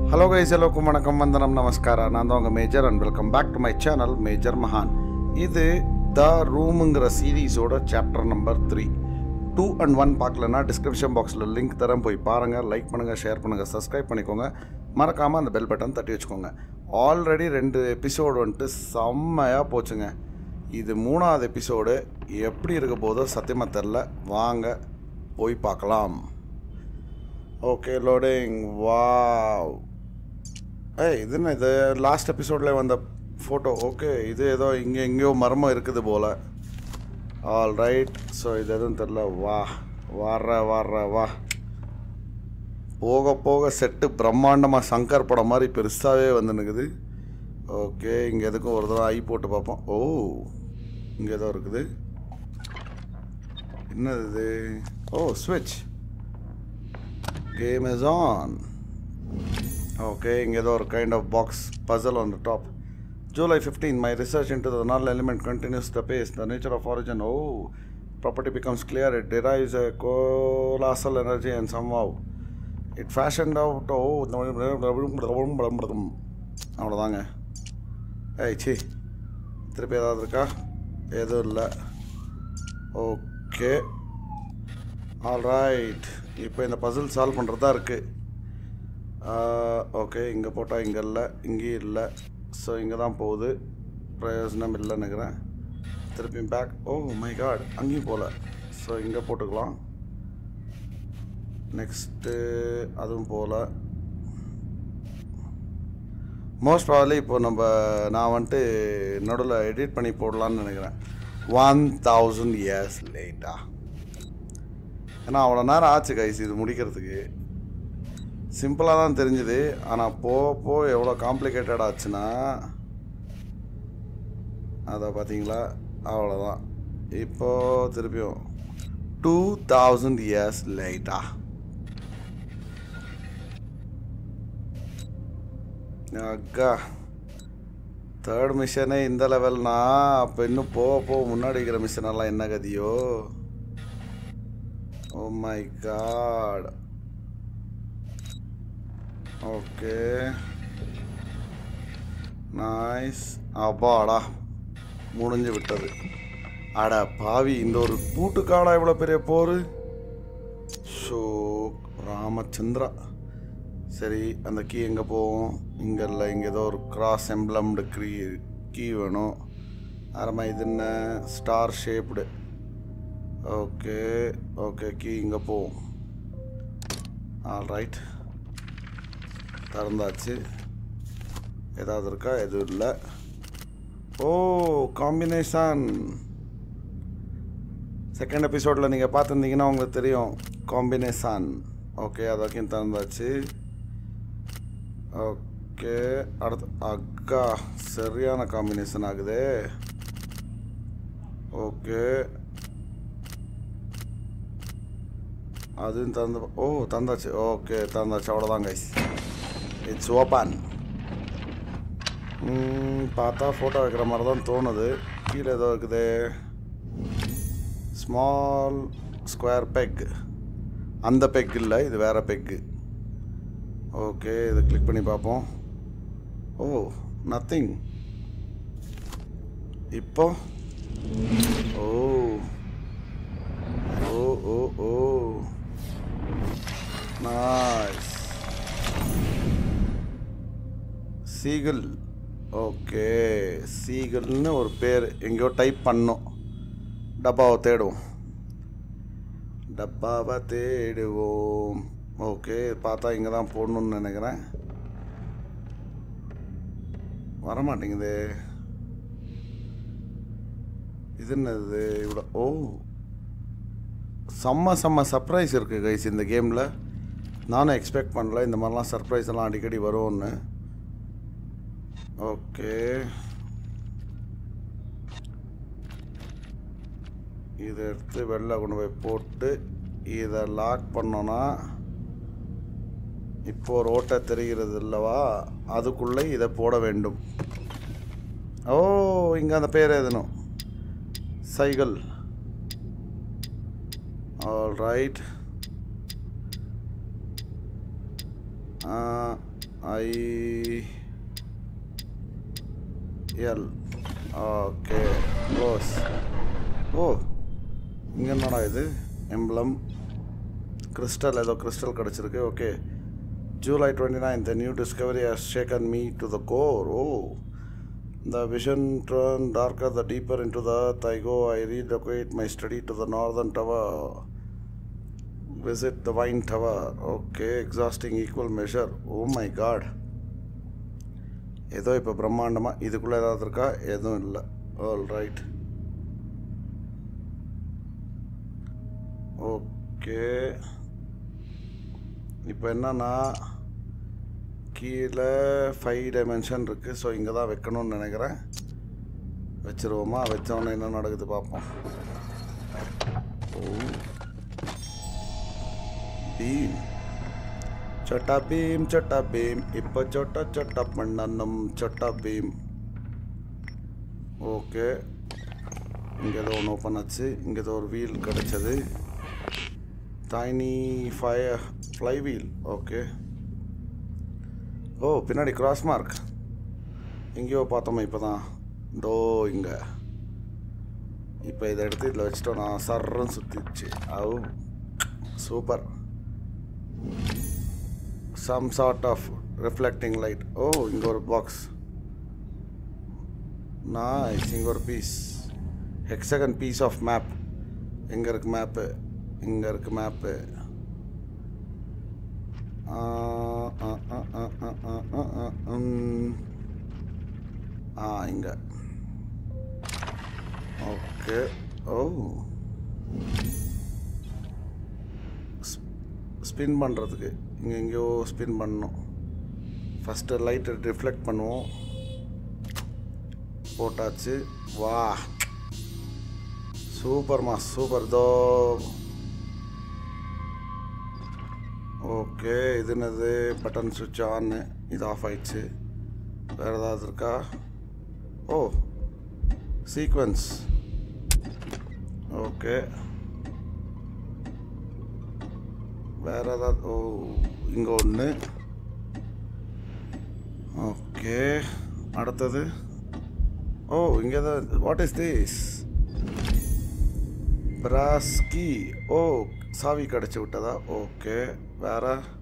Hello guys எல்லோருக்கும் வணக்கம் வந்தனம் நமஸ்காரா நான் தான் உங்கள் Major and welcome back to my channel Major மகான் இது த ரூமுங்கிற சீரீஸோட chapter number three two and one பார்க்கலன்னா டிஸ்கிரிப்ஷன் பாக்ஸில் லிங்க் தரேன் போய் பாருங்கள் லைக் பண்ணுங்கள் ஷேர் பண்ணுங்கள் சப்ஸ்கிரைப் பண்ணிக்கோங்க மறக்காமல் அந்த பெல் பட்டன் தட்டி வச்சுக்கோங்க ஆல்ரெடி ரெண்டு எபிசோடு வந்துட்டு செம்மையாக போச்சுங்க இது மூணாவது எபிசோடு எப்படி இருக்க போதோ சத்தியமாக தெரில வாங்க போய் பார்க்கலாம் ஓகே லோடிங் வாவ் ஏய் இது என்ன இது லாஸ்ட் எபிசோடில் வந்த ஃபோட்டோ ஓகே இது ஏதோ இங்கே எங்கேயோ மர்மம் இருக்குது போல் ஆல் ரைட் ஸோ இது எதுவும் தெரில வா வர்ற வர்ற வா போக போக செட்டு பிரம்மாண்டமாக சங்கர் படம் மாதிரி பெருசாகவே வந்துனுக்குது ஓகே இங்கே எதுக்கும் ஒரு தடவை ஐ போட்டு பார்ப்போம் ஓ இங்கே ஏதோ இருக்குது என்னது இது ஓ ஸ்விட்ச் game is on okay இங்கே ஏதோ ஒரு kind of box puzzle on the top July 15 my research into the null element continues the pace the nature of origin oh property becomes clear it derives a colossal energy and somehow it fashioned out oh அவ்வளோதாங்க ஏய் C திருப்பி ஏதாவது இருக்கா எதுவும் இல்லை okay alright இப்போ இந்த Basil solve பண்ணுறது தான் இருக்குது ஓகே இங்கே போட்டால் இங்கே இல்லை இங்கேயும் இல்லை ஸோ இங்கே தான் போகுது பிரயோஜனம் இல்லைன்னு நினைக்கிறேன் திருப்பி பேக் ஓ மை காட் அங்கேயும் போகல ஸோ இங்கே போட்டுக்கலாம் நெக்ஸ்ட்டு அதுவும் போகல மோஸ்ட் ப்ராபலி இப்போ நம்ம நான் வந்துட்டு நடுவில் எடிட் பண்ணி போடலான்னு நினைக்கிறேன் ஒன் தௌசண்ட் இயர்ஸ் லேட்டா ஏன்னா அவ்வளோ நேரம் ஆச்சு கைஸ் இது முடிக்கிறதுக்கு சிம்பிளாக தான் தெரிஞ்சுது ஆனால் போக போக எவ்வளோ காம்ப்ளிகேட்டட் ஆச்சுன்னா அதை பார்த்தீங்களா அவ்வளோதான் இப்போ திருப்பியும் டூ தௌசண்ட் இயர்ஸ் லைட்டா அக்கா தேர்ட் மிஷனே இந்த லெவல்னா அப்போ இன்னும் போக போக முன்னாடி இருக்கிற மிஷனெல்லாம் என்ன கதியோ oh my god okay nice அப்பாடா முடிஞ்சு விட்டது அட பாவி இந்த ஒரு கூட்டுக்காடா இவ்வளோ பெரிய போர் ஷோ ராமச்சந்திரா சரி அந்த கீ எங்கே போவோம் இங்கே இல்லை இங்கே ஏதோ ஒரு கிராஸ் எம்ப்ளம்டு க்ரீ கீ வேணும் அரமா இது என்ன star shaped okay okay key இங்கே போவோம் ஆல் ரைட் திறந்தாச்சு ஏதாவது இருக்கா எதுவும் இல்லை ஓ காம்பினேஷன் செகண்ட் எபிசோடில் நீங்கள் பார்த்துருந்தீங்கன்னா உங்களுக்கு தெரியும் காம்பினேஷன் ஓகே அதாக்கையும் திறந்தாச்சு ஓகே அடுத்து அக்கா சரியான காம்பினேஷன் ஆகுதே ஓகே அதுவும் தந்து ஓ தந்தாச்சு ஓகே தந்தாச்சு அவ்வளோதான் கைஸ் இட்ஸ் ஓப்பன் பார்த்தா ஃபோட்டோ வைக்கிற மாதிரி தான் தோணுது கீழே ஏதோ இருக்குது ஸ்மால் ஸ்கொயர் பெக் அந்த பெக் இல்லை இது வேறு பெக்கு ஓகே இதை கிளிக் பண்ணி பார்ப்போம் ஓ நத்திங் இப்போ oh oh oh oh nice seagull okay சீகல்னு ஒரு பேர் எங்கேயோ டைப் பண்ணோம் டப்பாவை தேடுவோம் டப்பாவை தேடுவோம் ஓகே பார்த்தா இங்கே தான் போடணும்னு நினைக்கிறேன் வரமாட்டேங்குது இது என்னது இவ்வளோ ஓ செம்ம செம்ம சர்ப்ரைஸ் இருக்குது கைஸ் இந்த கேமில் நானும் எக்ஸ்பெக்ட் பண்ணல இந்த மாதிரிலாம் சர்ப்ரைஸ் எல்லாம் அடிக்கடி வரும்னு ஓகே இதை எடுத்து வெளில கொண்டு போய் போட்டு இதை லாக் பண்ணோன்னா இப்போ ஒரு ஓட்டை தெரிகிறது இல்லவா அதுக்குள்ளே இதை போட வேண்டும் ஓ இங்கே அந்த பேர் எழுதணும் cycle all right I L okay close oh இங்கே என்னடா இது எம்ப்ளம் கிறிஸ்டல் ஏதோ கிறிஸ்டல் கிடச்சிருக்கு okay July twenty nine the new discovery has shaken me to the core oh the vision turn darker the deeper into the earth I go I relocate my study to the northern tower visit the wine tower okay exhausting equal measure oh my god ஏதோ இப்போ பிரம்மாண்டமாக இதுக்குள்ளே ஏதாவது இருக்கா எதுவும் இல்லை all right okay இப்போ என்னன்னா கீழே ஃபைவ் டைமென்ஷன் இருக்குது ஸோ இங்கே தான் வைக்கணும்னு நினைக்கிறேன் வச்சுருவோமா வச்சோன்னே என்ன நடக்குது பார்ப்போம் ஓ பீம் சொட்டா பீம் சொட்டா பீம் இப்போ சொட்ட சொட்ட பண்ணணும் சொட்டா பீம் ஓகே இங்கே ஏதோ ஒன்று ஓப்பன் ஆச்சு இங்கே ஏதோ ஒரு வீல் கிடச்சது tiny firefly wheel okay oh பின்னாடி கிராஸ் மார்க் எங்கேயோ பார்த்தோமே இப்போ தான் டோ இங்கே இப்போ இதை எடுத்து இதில் வச்சுட்டோம் நான் சர்றன்னு சுற்றிச்சு அவு super some sort of reflecting light oh இங்கே ஒரு பாக்ஸ் நைஸ் இங்கே ஒரு piece hexagon piece of map எங்கே இருக்கு மேப்பு இங்கே இருக்கு மேப்பு ஆ இங்கே ஓகே ஓ ஸ்பின் பண்ணுறதுக்கு இங்கே எங்கேயோ ஸ்பின் பண்ணணும் ஃபஸ்ட்டு லைட்டை ரிஃப்ளெக்ட் பண்ணுவோம் போட்டாச்சு வா சூப்பர்மா சூப்பர் தோ ஓகே இது என்னது பட்டன் சுவிட்ச் ஆன் இது ஆஃப் ஆயிடுச்சு வேறு ஏதாவது இருக்கா ஓ சீக்வன்ஸ் ஓகே வேறு ஏதாவது ஓ இங்கே ஒன்று ஓகே அடுத்தது ஓ இங்கே தான் வாட் இஸ் திஸ் பிராஸ்கி ஓ சாவி கிடச்சி விட்டதா ஓகே வேற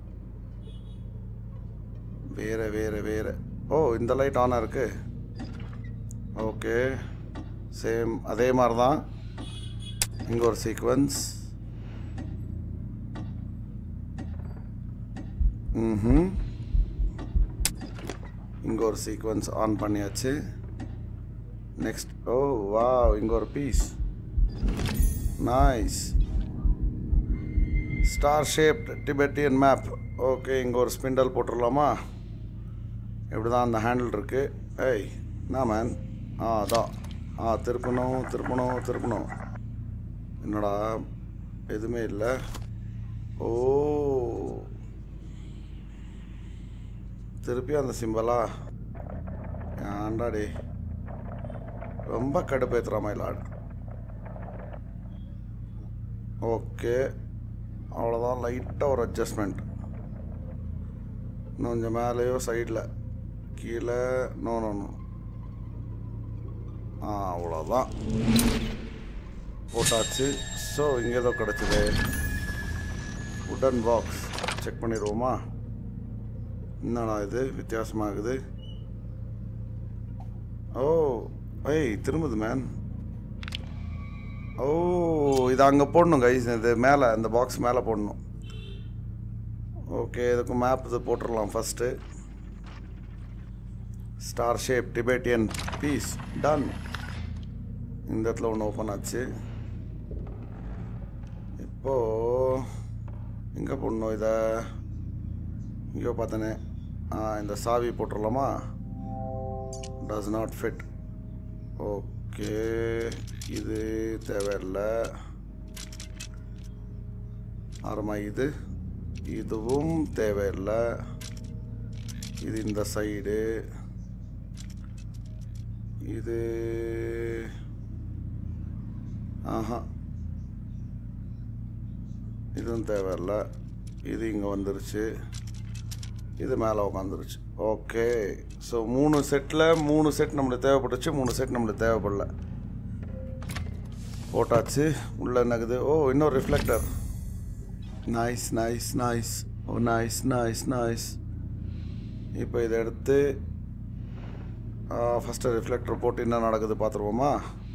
வேற வேற வேற ஓ இந்த லைட் ஆனாக இருக்கு ஓகே சேம் அதே மாதிரி தான் இங்கே ஒரு சீக்வன்ஸ் ம் இங்கே ஒரு சீக்வன்ஸ் ஆன் பண்ணியாச்சு நெக்ஸ்ட் ஓ வா இங்கே ஒரு piece nice star shaped Tibetan map okay இங்கே ஒரு ஸ்பிண்டல் போட்டுடலாமா இப்படி தான் அந்த ஹேண்டில் இருக்குது ஏய் என்ன மேன் ஆ அதான் ஆ திருப்பணும் திருப்பணும் திருப்பணும் என்னடா எதுவுமே இல்லை ஓ திருப்பி அந்த சிம்பலா ஆண்டாடி ரொம்ப கடுப்பேற்றுறா மயிலாடு ஓகே அவ்வளோதான் லைட்டாக ஒரு அட்ஜஸ்ட்மெண்ட் இன்னும் கொஞ்சம் மேலேயோ சைடில் கீழே நோ நோ நோ ஆ அவ்வளோதான் போட்டாச்சு ஸோ இங்கே ஏதோ கிடச்சிது உடன் பாக்ஸ் செக் பண்ணிடுவோமா என்னடா இது வித்தியாசமாகுது ஓ ஏய் திரும்புது மேன் ஓ இது அங்கே போடணும் கைஸ் இது மேலே இந்த பாக்ஸ் மேலே போடணும் ஓகே இதுக்கு மேப் இது போட்டுடலாம் first star shape Tibetan piece done இந்த இடத்துல ஒன்று ஓப்பன் ஆச்சு இப்போது எங்கே போடணும் இதை இங்கேயோ பார்த்தனே ஆ இந்த சாவி போட்டுடலாமா டஸ் நாட் ஃபிட் ஓகே இது தேவையில்லை அப்புறமா இது இதுவும் தேவையில்லை இது இந்த சைடு இது ஆஹா இதுவும் தேவையில்லை இது இங்கே வந்துருச்சு இது மேலே உட்காந்துருச்சு ஓகே ஸோ மூணு செட்டில் மூணு செட் நம்மளுக்கு தேவைப்பட்டுச்சு மூணு செட் நம்மளுக்கு தேவைப்படல போட்டாச்சு உள்ள என்னக்குது ஓ இன்னொரு reflector nice nice nice oh nice nice nice இப்போ இதை எடுத்து ஃபஸ்ட்டு ரிஃப்ளெக்டர் போட்டு என்ன நடக்குது பார்த்துருவோமா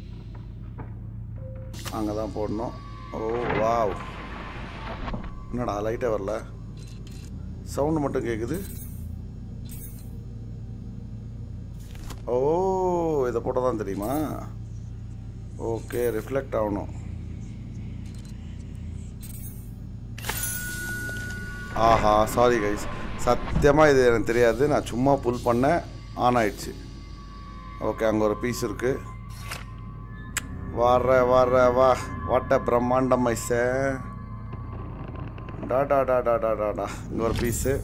அங்கே தான் போடணும் ஓ வாவ் என்னடா லைட்டே வரல சவுண்டு மட்டும் கேட்குது ஓ இதை போட்டால் தான் தெரியுமா ஓகே ரிஃப்ளெக்ட் ஆகணும் ஆஹா சாரி கைஸ் சத்தியமாக இது எனக்கு தெரியாது நான் சும்மா புல் பண்ணேன் ஆன் ஆயிடுச்சு ஓகே அங்கே ஒரு பீஸ் இருக்குது வர வர வா வாட்ட பிரம்மாண்டம் ஐச டா டா டா டா டா டா டா இங்கே ஒரு பீஸு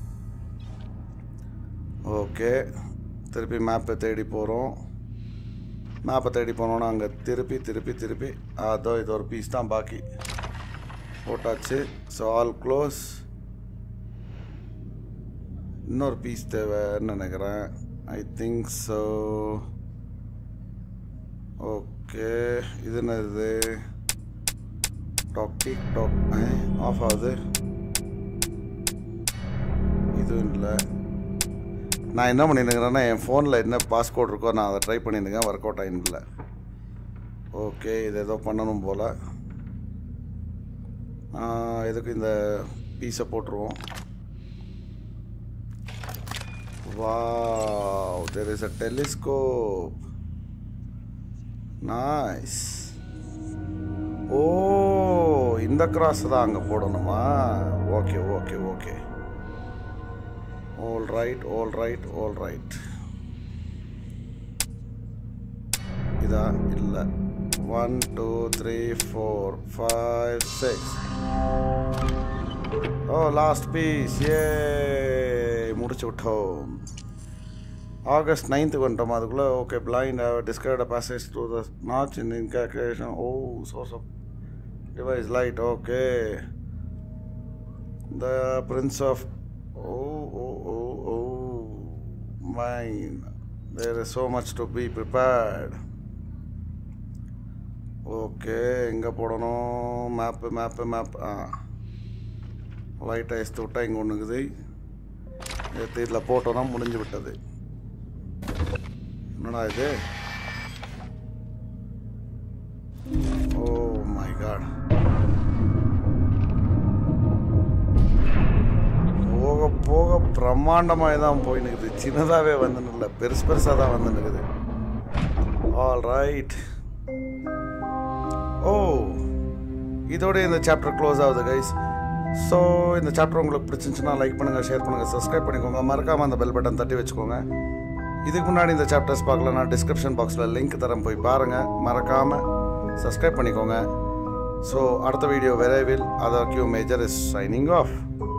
ஓகே திருப்பி மேப்பை தேடி போகிறோம் மேப்பை தேடி போனோன்னா அங்கே திருப்பி திருப்பி திருப்பி அதோ இது ஒரு பீஸ் தான் பாக்கி போட்டாச்சு ஸோ ஆல் க்ளோஸ் இன்னொரு பீஸ் தேவைன்னு நினைக்கிறேன் ஐ திங்க் ஸோ ஓகே இது என்னது டாக் டிக் டாக் ஆஃப் ஆகுது இதுவும் இல்லை நான் என்ன பண்ணிருக்கிறேன்னா என் ஃபோனில் என்ன பாஸ்கோட் இருக்கோ நான் அதை ட்ரை பண்ணியிருக்கேன் ஒர்க் அவுட் ஆகிடல ஓகே இது ஏதோ பண்ணணும் போல் எதுக்கு இந்த பீஸை போட்டுருவோம் Wow, there is a telescope. Nice. ஓ இந்த கிராஸ் தான் அங்கே போடணுமா okay okay okay all right all right all right இதா இல்லை one two three four five six oh last piece ஏ முடிச்சு விட்டோம் ஆகஸ்ட் நைன்த்துக்கு வந்துட்டோம் அதுக்குள்ளே okay blind discovered passage to the notch in incalculation oh source of device light okay the prince of oh oh oh oh mine there is so much to be prepared okay எங்கே போடணும் map map map ஆ லைட்டை எடுத்து விட்டால் இங்கே ஒன்று இருக்குது எடுத்து இதில் போட்டோன்னா முடிஞ்சு விட்டது என்னடா இது ஓ மை காட் போக போக பிரம்மாண்டமாக தான் போயின்னுக்குது சின்னதாகவே வந்துன்னு இல்லை பெருசு பெருசாக தான் வந்துன்னுக்குது ஆல் ரைட் ஓ இதோட இந்த சாப்டர் க்ளோஸ் ஆகுது கைஸ் ஸோ இந்த சாப்டர் உங்களுக்கு பிடிச்சிருந்துச்சுன்னா லைக் பண்ணுங்கள் ஷேர் பண்ணுங்கள் சப்ஸ்கிரைப் பண்ணிக்கோங்க மறக்காமல் அந்த பெல் பட்டன் தட்டி வச்சுக்கோங்க இதுக்கு முன்னாடி இந்த சாப்டர்ஸ் பார்க்கலன்னா டிஸ்கிரிப்ஷன் பாக்ஸில் லிங்க் தரேன் போய் பாருங்கள் மறக்காமல் சப்ஸ்கிரைப் பண்ணிக்கோங்க ஸோ அடுத்த வீடியோ விரைவில் other queue Major is signing of